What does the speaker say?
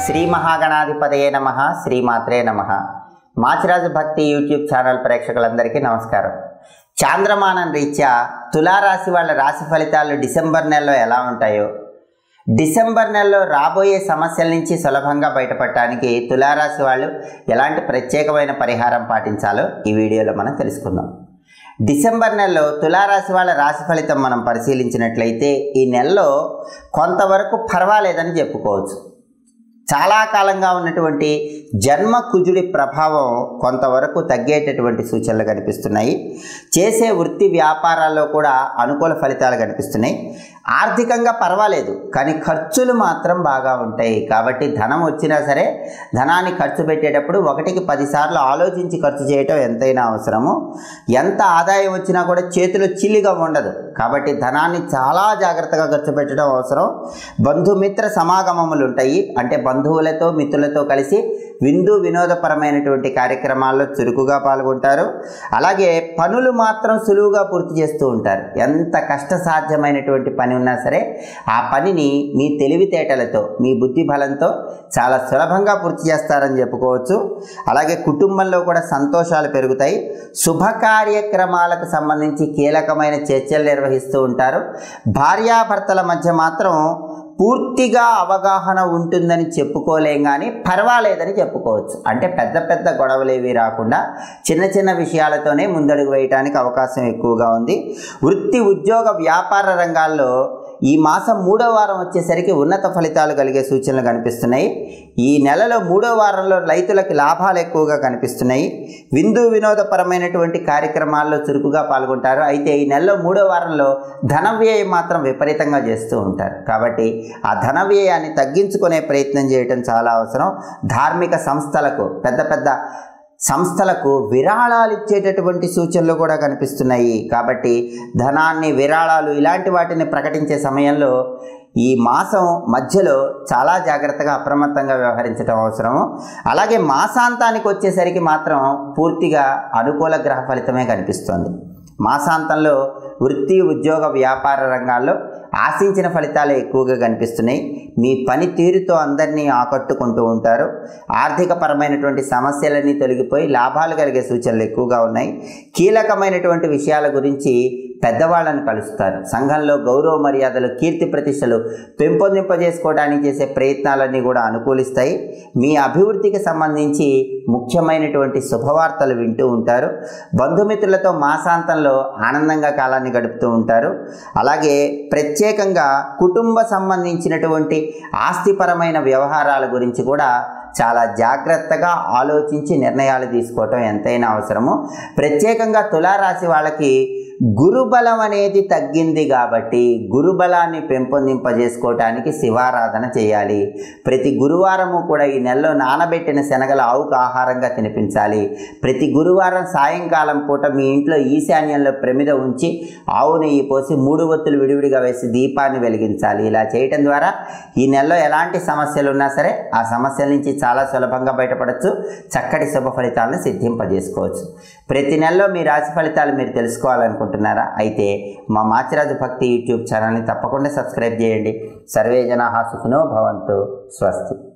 శ్రీ మహాగణాధిపతయే నమ శ్రీమాత్రే నమ మాచిరాజు భక్తి యూట్యూబ్ ఛానల్ ప్రేక్షకులందరికీ నమస్కారం చాంద్రమానం రీత్యా తులారాశి వాళ్ళ రాశి ఫలితాలు డిసెంబర్ నెలలో ఎలా ఉంటాయో డిసెంబర్ నెలలో రాబోయే సమస్యల నుంచి సులభంగా బయటపడటానికి తులారాశి వాళ్ళు ఎలాంటి ప్రత్యేకమైన పరిహారం పాటించాలో ఈ వీడియోలో మనం తెలుసుకుందాం డిసెంబర్ నెలలో తులారాశి వాళ్ళ రాశి ఫలితం మనం పరిశీలించినట్లయితే ఈ నెలలో కొంతవరకు పర్వాలేదని చెప్పుకోవచ్చు చాలా కాలంగా ఉన్నటువంటి జన్మ కుజుడి ప్రభావం కొంతవరకు తగ్గేటటువంటి సూచనలు కనిపిస్తున్నాయి చేసే వృత్తి వ్యాపారాల్లో కూడా అనుకూల ఫలితాలు కనిపిస్తున్నాయి ఆర్థికంగా పర్వాలేదు కానీ ఖర్చులు మాత్రం బాగా ఉంటాయి కాబట్టి ధనం వచ్చినా సరే ధనాన్ని ఖర్చు పెట్టేటప్పుడు ఒకటికి పదిసార్లు ఆలోచించి ఖర్చు చేయటం ఎంతైనా అవసరము ఎంత ఆదాయం వచ్చినా కూడా చేతిలో చిల్లిగా ఉండదు కాబట్టి ధనాన్ని చాలా జాగ్రత్తగా ఖర్చు పెట్టడం అవసరం బంధుమిత్ర సమాగమములు ఉంటాయి అంటే బంధువులతో మిత్రులతో కలిసి విందు వినోదపరమైనటువంటి కార్యక్రమాల్లో చురుకుగా పాల్గొంటారు అలాగే పనులు మాత్రం సులువుగా పూర్తి చేస్తూ ఉంటారు ఎంత కష్టసాధ్యమైనటువంటి పని ఉన్నా సరే ఆ పనిని మీ తెలివితేటలతో మీ బుద్ధి బలంతో చాలా సులభంగా పూర్తి చేస్తారని చెప్పుకోవచ్చు అలాగే కుటుంబంలో కూడా సంతోషాలు పెరుగుతాయి శుభ కార్యక్రమాలకు సంబంధించి కీలకమైన చర్చలు నిర్వహిస్తూ ఉంటారు భార్యాభర్తల మధ్య మాత్రం పూర్తిగా అవగాహన ఉంటుందని చెప్పుకోలేం కానీ పర్వాలేదని చెప్పుకోవచ్చు అంటే పెద్ద పెద్ద గొడవలు ఏవి రాకుండా చిన్న చిన్న విషయాలతోనే ముందడుగు వేయడానికి అవకాశం ఎక్కువగా ఉంది వృత్తి ఉద్యోగ వ్యాపార రంగాల్లో ఈ మాసం మూడో వారం వచ్చేసరికి ఉన్నత ఫలితాలు కలిగే సూచనలు కనిపిస్తున్నాయి ఈ నెలలో మూడో వారంలో రైతులకు లాభాలు ఎక్కువగా కనిపిస్తున్నాయి విందు వినోదపరమైనటువంటి కార్యక్రమాల్లో చురుకుగా పాల్గొంటారు అయితే ఈ నెలలో మూడో వారంలో ధన వ్యయం మాత్రం విపరీతంగా చేస్తూ ఉంటారు కాబట్టి ఆ ధన వ్యయాన్ని తగ్గించుకునే ప్రయత్నం చేయటం చాలా అవసరం ధార్మిక సంస్థలకు పెద్ద పెద్ద సంస్థలకు విరాళాలు ఇచ్చేటటువంటి సూచనలు కూడా కనిపిస్తున్నాయి కాబట్టి ధనాన్ని విరాళాలు ఇలాంటి వాటిని ప్రకటించే సమయంలో ఈ మాసం మధ్యలో చాలా జాగ్రత్తగా అప్రమత్తంగా వ్యవహరించడం అవసరము అలాగే మాసాంతానికి వచ్చేసరికి మాత్రం పూర్తిగా అనుకూల గ్రహ ఫలితమే కనిపిస్తుంది మాసాంతంలో వృత్తి ఉద్యోగ వ్యాపార రంగాల్లో ఆశించిన ఫలితాలే ఎక్కువగా కనిపిస్తున్నాయి మీ పని తీరుతో అందరినీ ఆకట్టుకుంటూ ఉంటారు ఆర్థిక పరమైనటువంటి సమస్యలన్నీ తొలగిపోయి లాభాలు కలిగే సూచనలు ఎక్కువగా ఉన్నాయి కీలకమైనటువంటి విషయాల గురించి పెద్దవాళ్ళని కలుస్తారు సంఘంలో గౌరవ మర్యాదలు కీర్తి ప్రతిష్టలు పెంపొందింపజేసుకోవడానికి చేసే ప్రయత్నాలన్నీ కూడా అనుకూలిస్తాయి మీ అభివృద్ధికి సంబంధించి ముఖ్యమైనటువంటి శుభవార్తలు వింటూ ఉంటారు బంధుమిత్రులతో మాసాంతంలో ఆనందంగా కాలాన్ని గడుపుతూ ఉంటారు అలాగే ప్రత్యేకంగా కుటుంబ సంబంధించినటువంటి ఆస్తిపరమైన వ్యవహారాల గురించి కూడా చాలా జాగ్రత్తగా ఆలోచించి నిర్ణయాలు తీసుకోవటం ఎంతైనా అవసరము ప్రత్యేకంగా తులారాశి వాళ్ళకి గురుబలం అనేది తగ్గింది కాబట్టి గురుబలాన్ని పెంపొందింపజేసుకోవటానికి శివారాధన చేయాలి ప్రతి గురువారము కూడా ఈ నెలలో నానబెట్టిన శనగల ఆవుకు ఆహారంగా తినిపించాలి ప్రతి గురువారం సాయంకాలం పూట మీ ఇంట్లో ఈశాన్యంలో ప్రమిద ఉంచి ఆవు నెయ్యి పోసి మూడు ఒత్తులు విడివిడిగా వేసి దీపాన్ని వెలిగించాలి ఇలా చేయటం ద్వారా ఈ నెలలో ఎలాంటి సమస్యలు ఉన్నా సరే ఆ సమస్యల నుంచి చాలా సులభంగా బయటపడవచ్చు చక్కటి శుభ ఫలితాలను సిద్ధింపజేసుకోవచ్చు ప్రతి నెలలో మీ రాశి ఫలితాలు మీరు తెలుసుకోవాలనుకుంటున్నారా అయితే మా మాచిరాజు భక్తి యూట్యూబ్ ఛానల్ని తప్పకుండా సబ్స్క్రైబ్ చేయండి సర్వే జనా సుఖినో భవంతు స్వస్తి